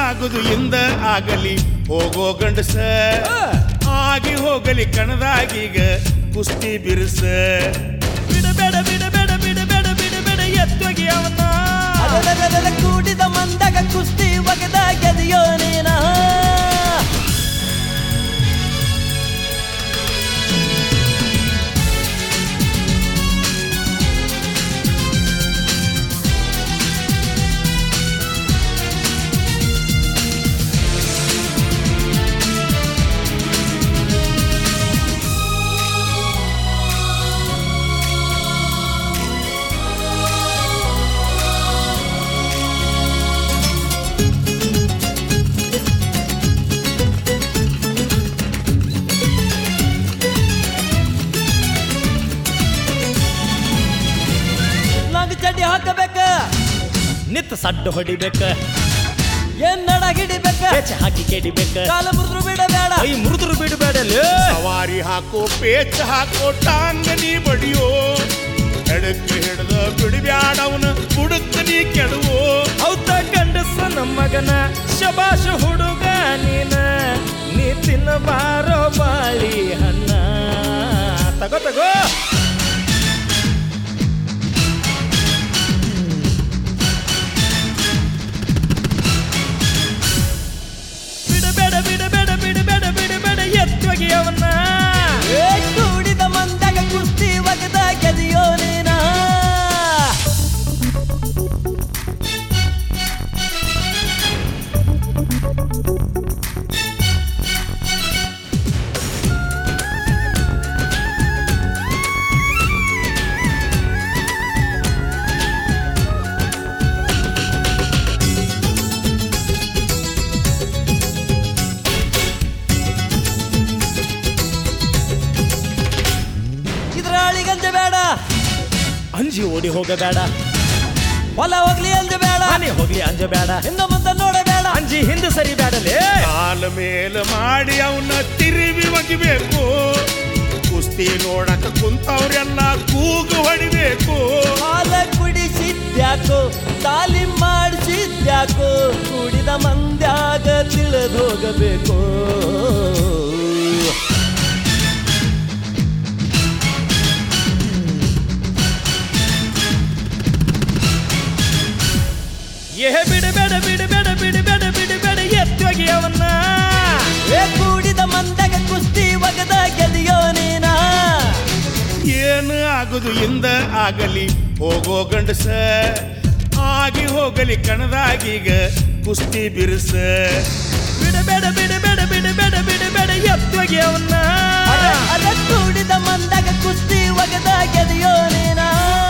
ಆಗುದು ಇಂದ ಆಗಲಿ ಹೋಗೋ ಗಂಡಸ ಆಗಿ ಹೋಗಲಿ ಕಣದಾಗೀಗ ಕುಸ್ತಿ ಬಿರುಸ ಬಿಡಬೇಡ ಬಿಡಬೇಡ ಬಿಡಬೇಡ ಬಿಡಬೇಡ ಎತ್ತೊಗಿ ಅವನ ಅದರದರ ಕೂಡಿದ ಮಂದಾಗ ಕುಸ್ತಿ ಒಗೆದ ಗೆದಿಯೋ ನೀನ ನಂಗ್ ಚಡ್ಡಿ ಹಾಕಬೇಕ ನಿತ್ ಸಡ್ಡು ಹೊಡಿಬೇಕ ಏನ್ ನಡ ಹಿಡಿಬೇಕ ಪೇಚ ಹಾಕಿ ಕೆಡಿಬೇಕ ಕಾಲ ಮುರಿದ್ರು ಬಿಡಬೇಡ ಕೈ ಮುರಿದ್ರು ಬಿಡಬೇಡಲೇ ಸವಾರಿ ಹಾಕೋ ಪೇಚ ಹಾಕೋ ಟಾಂಗನಿ ಬಡಿಯೋ ಎಡಕ್ಕೆ ಹಿಡ್ದ ಬಿಡಬ್ಯಾಡವನ ಬುಡಕ್ಕ ನೀ ಕೆಡವೋ ಹೌದ ಗಂಡಸ ನಮ್ಮ ಮಗನ ಶಬಾಷ ಹುಡುಗ ನೀನ ನೀ ತಿನ್ನಬಾರೋ ಬಾಳಿ ಹಣ್ಣ ತಗೋ ತಗೋ ಬಿಡಬೇಡ ಬಿಡಬೇಡ ಬಿಡಬೇಡ ಬಿಡಬೇಡ ಎತ್ತೊಗಿ ಅವನ್ನ ಏ ಕೂಡಿದ ಮಂದಾಗ ಕುಸ್ತಿ ಒಗೆದ ಗೆದಿಯೋ ನೀನ ಇದ್ರ ಅಳಿಗಂಜ ಬೇಡ ಅಂಜಿ ಓಡಿ ಹೋಗಬೇಡ ಹೊಲ ಹೋಗ್ಲಿ ಅಂಜ ಬೇಡ ಮನೆ ಹೋಗ್ಲಿ ಅಂಜಬೇಡ ಹಿಂದ ಮುಂದೆ ನೋಡಬೇಡ ಅಂಜಿ ಹಿಂದೆ ಸರಿಬೇಡಲೇ ಕಾಲ ಮೇಲ ಮಾಡಿ ಅವನ ತಿರುವಿ ಒಗಿಬೇಕು ಕುಸ್ತಿ ನೋಡಕ ಕುಂತವ್ರೆಲ್ಲ ಕೂಗು ಹೊಡಿಬೇಕು ಹಾಲ ಕುಡಿಸಿದ್ಯಾಕೋ ತಾಲಿ ಮಾಡಿಸಿದ್ಯಾಕೋ ಕುಡಿದ ಮಂದ್ಯಾಗ ತಿಳಿದು ಹೋಗಬೇಕು ಏ ಬಿಡಬೇಡ ಬಿಡಬೇಡ ಬಿಡಬೇಡ ಬಿಡಬೇಡ ಎತ್ತೊಗಿ ಅವನ್ನ ಏ ಕೂಡಿದ ಮಂದಾಗ ಕುಸ್ತಿ ಒಗದ ಗೆದಿಯೋ ನೀನ ಏನು ಆಗುದು ಇಂದ ಆಗಲಿ ಹೋಗೋ ಗಂಡಸ ಆಗಿ ಹೋಗಲಿ ಕಣದಾಗೀಗ ಕುಸ್ತಿ ಬಿರುಸ ಬಿಡಬೇಡ ಬಿಡಬೇಡ ಬಿಡಬೇಡ ಬಿಡಬೇಡ ಎತ್ತೊಗಿ ಅವನ್ನ ಅದ ಅದ ಕೂಡಿದ ಮಂದಾಗ ಕುಸ್ತಿ ಒಗದ ಗೆದಿಯೋ ನೀನ